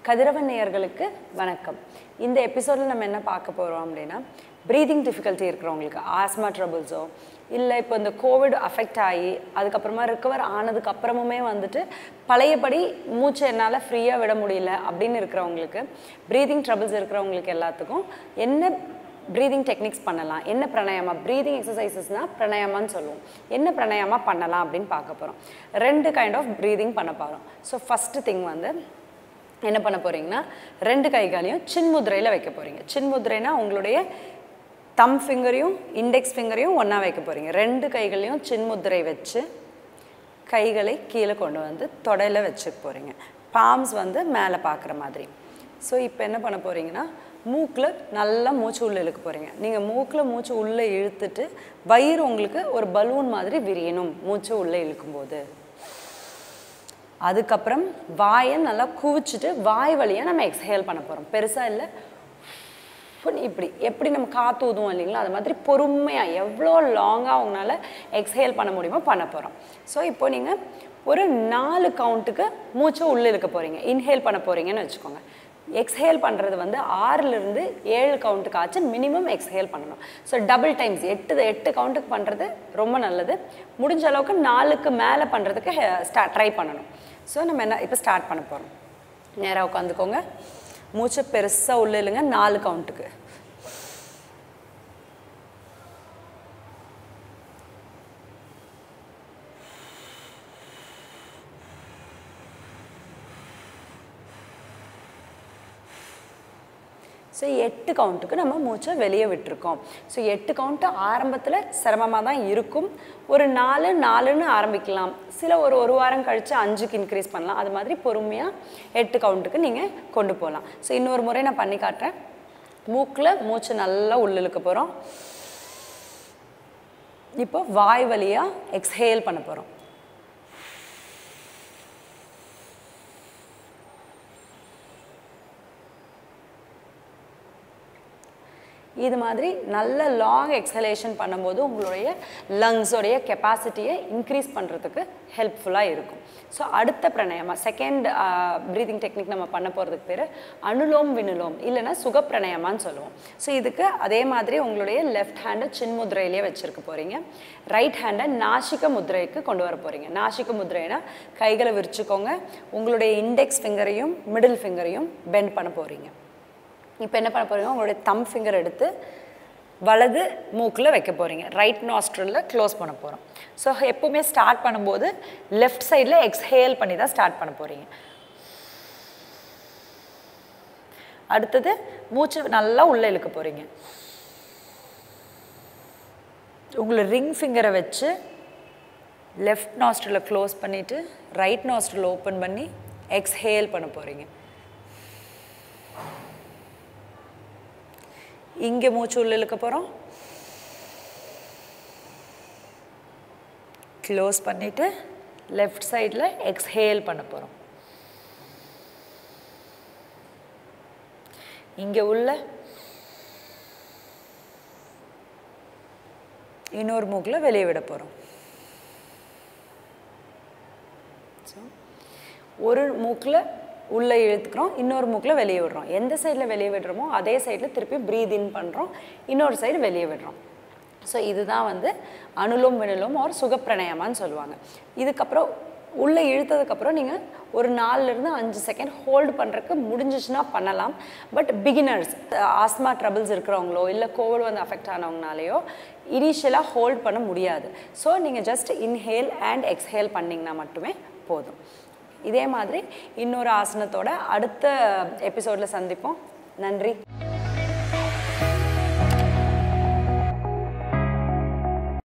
கதிரவன் நேயர்களுக்கு வணக்கம் இந்த எபிசோடில் நம்ம என்ன பார்க்க போகிறோம் அப்படின்னா ப்ரீதிங் டிஃபிகல்ட்டி இருக்கிறவங்களுக்கு ஆஸ்மா ட்ரபிள்ஸோ இல்லை இப்போ இந்த கோவிட் அஃபெக்ட் ஆகி அதுக்கப்புறமா ரிக்கவர் ஆனதுக்கு அப்புறமுமே வந்துட்டு பழையபடி மூச்சை என்னால் ஃப்ரீயாக விட முடியல அப்படின்னு இருக்கிறவங்களுக்கு ப்ரீதிங் ட்ரபிள்ஸ் இருக்கிறவங்களுக்கு எல்லாத்துக்கும் என்ன ப்ரீதிங் டெக்னிக்ஸ் பண்ணலாம் என்ன பிராணாயாமா ப்ரீதிங் எக்ஸசைசஸ்னால் பிராணாயாமான்னு சொல்லுவோம் என்ன பிராணாயாமா பண்ணலாம் அப்படின்னு பார்க்க போகிறோம் ரெண்டு கைண்ட் ஆஃப் ப்ரீதிங் பண்ண போகிறோம் ஸோ ஃபஸ்ட்டு திங் வந்து என்ன பண்ண போகிறீங்கன்னா ரெண்டு கைகளையும் சின்முதிரையில் வைக்க போகிறீங்க சின்முதிரைனா உங்களுடைய தம் ஃபிங்கரையும் இண்டெக்ஸ் ஃபிங்கரையும் ஒன்றா வைக்க போகிறீங்க ரெண்டு கைகளையும் சின்முதிரை வச்சு கைகளை கீழே கொண்டு வந்து தொடையில் வச்சுக்க போகிறீங்க பாம்ஸ் வந்து மேலே பார்க்குற மாதிரி ஸோ இப்போ என்ன பண்ண போகிறீங்கன்னா மூக்கில் நல்லா மூச்சு உள்ளே இழுக்க போகிறீங்க நீங்கள் மூக்கில் மூச்சு உள்ளே இழுத்துட்டு வயிறு உங்களுக்கு ஒரு பலூன் மாதிரி விரியணும் மூச்சு உள்ளே இழுக்கும்போது அதுக்கப்புறம் வாயை நல்லா குவிச்சிட்டு வாய் வழியாக நம்ம எக்ஸ்ஹேல் பண்ண போகிறோம் பெருசாக இல்லை இப்படி எப்படி நம்ம காற்று ஊதுவோம் இல்லைங்களா அது மாதிரி பொறுமையாக எவ்வளோ லாங்காக உங்களால் எக்ஸ்ஹேல் பண்ண முடியுமோ பண்ண போகிறோம் ஸோ இப்போ நீங்கள் ஒரு நாலு கவுண்ட்டுக்கு மூச்சை உள்ளே இழுக்க போகிறீங்க இன்ஹேல் பண்ண போகிறீங்கன்னு வச்சுக்கோங்க எக்ஸ்ஹேல் பண்ணுறது வந்து ஆறுலேருந்து ஏழு கவுண்ட்டுக்கு ஆச்சு மினிமம் எக்ஸ்ஹேல் பண்ணணும் ஸோ டபுள் டைம்ஸ் எட்டு எட்டு கவுண்ட்டுக்கு பண்ணுறது ரொம்ப நல்லது முடிஞ்ச அளவுக்கு நாலுக்கு மேலே பண்ணுறதுக்கு ஸ்டா ட்ரை பண்ணணும் ஸோ நம்ம என்ன இப்போ ஸ்டார்ட் பண்ண போகிறோம் நேராக உட்காந்துக்கோங்க மூச்சை பெருசாக உள்ள இல்லைங்க நாலு கவுண்ட்டுக்கு ஸோ எட்டு கவுண்ட்டுக்கு நம்ம மூச்சை வெளியே விட்டுருக்கோம் ஸோ எட்டு கவுண்ட்டு ஆரம்பத்தில் சிரமமாக தான் இருக்கும் ஒரு நாலு நாலுன்னு ஆரம்பிக்கலாம் சில ஒரு ஒரு வாரம் கழித்து அஞ்சுக்கு இன்க்ரீஸ் பண்ணலாம் அது மாதிரி பொறுமையாக எட்டு கவுண்ட்டுக்கு நீங்கள் கொண்டு போகலாம் ஸோ இன்னொரு முறை நான் பண்ணி காட்டுறேன் மூக்கில் மூச்சு நல்லா உள்ளிழுக்க போகிறோம் இப்போ வாய் வழியாக எக்ஸ்ஹேல் பண்ண போகிறோம் இது மாதிரி நல்ல லாங் எக்ஸலேஷன் பண்ணும்போது உங்களுடைய லங்ஸோடைய கெப்பாசிட்டியை இன்க்ரீஸ் பண்ணுறதுக்கு ஹெல்ப்ஃபுல்லாக இருக்கும் ஸோ அடுத்த பிரணயமா செகண்ட் ப்ரீதிங் டெக்னிக் நம்ம பண்ண போகிறதுக்கு பேர் அனுலோம் வினுலோம் இல்லைன்னா சுகப்பிரணயமான்னு சொல்லுவோம் ஸோ இதுக்கு அதே மாதிரி உங்களுடைய லெஃப்ட் ஹேண்டை சின்முதிரையிலே வச்சுருக்க போகிறீங்க ரைட் ஹேண்டை நாசிக முதிரைக்கு கொண்டு வர போகிறீங்க நாசிக முதிரைனா கைகளை விரிச்சுக்கோங்க உங்களுடைய இண்டெக்ஸ் ஃபிங்கரையும் மிடில் ஃபிங்கரையும் பெண்ட் பண்ண போகிறீங்க இப்போ என்ன பண்ண போகிறீங்க உங்களுடைய தம் ஃபிங்கர் எடுத்து வலது மூக்கில் வைக்க போகிறீங்க ரைட் நாஸ்ட்ரலில் க்ளோஸ் பண்ண போகிறோம் ஸோ எப்போவுமே ஸ்டார்ட் பண்ணும்போது லெஃப்ட் சைடில் எக்ஸ்ஹேல் பண்ணி தான் ஸ்டார்ட் பண்ண போகிறீங்க அடுத்தது மூச்சு நல்லா உள்ளே இழுக்க போகிறீங்க உங்களை ரிங் ஃபிங்கரை வச்சு லெஃப்ட் நாஸ்ட்ரலில் க்ளோஸ் பண்ணிவிட்டு ரைட் நாஸ்ட்ரல் ஓப்பன் பண்ணி எக்ஸ்ஹேல் பண்ண போகிறீங்க இங்கே மூச்சு உள்ள இழுக்க போகிறோம் க்ளோஸ் பண்ணிவிட்டு லெஃப்ட் சைடில் எக்ஸ்ஹேல் பண்ண போகிறோம் இங்கே உள்ள இன்னொரு மூக்கில் வெளியே விட போகிறோம் ஒரு மூக்கில் உள்ளே இழுத்துக்கிறோம் இன்னொரு மூக்கில் வெளியே விடுறோம் எந்த சைடில் வெளியே விடுறோமோ அதே சைடில் திருப்பி ப்ரீத் இன் பண்ணுறோம் இன்னொரு சைடு வெளியே விடுறோம் ஸோ இதுதான் வந்து அனுலோம் வினுலோம் ஒரு சுகப்பிரணயமான்னு சொல்லுவாங்க இதுக்கப்புறம் உள்ளே இழுத்ததுக்கப்புறம் நீங்கள் ஒரு நாலுலேருந்து அஞ்சு செகண்ட் ஹோல்டு பண்ணுறதுக்கு முடிஞ்சிச்சுன்னா பண்ணலாம் பட் பிகினர்ஸ் ஆஸ்மா ட்ரபிள்ஸ் இருக்கிறவங்களோ இல்லை கோவிட் வந்து அஃபெக்ட் ஆனவங்கனாலேயோ இனிஷியலாக ஹோல்ட் பண்ண முடியாது ஸோ நீங்கள் ஜஸ்ட் இன்ஹேல் அண்ட் எக்ஸ்ஹேல் பண்ணிங்கன்னா மட்டுமே போதும் இதே மாதிரி இன்னொரு ஆசனத்தோட அடுத்த எபிசோடில் சந்திப்போம் நன்றி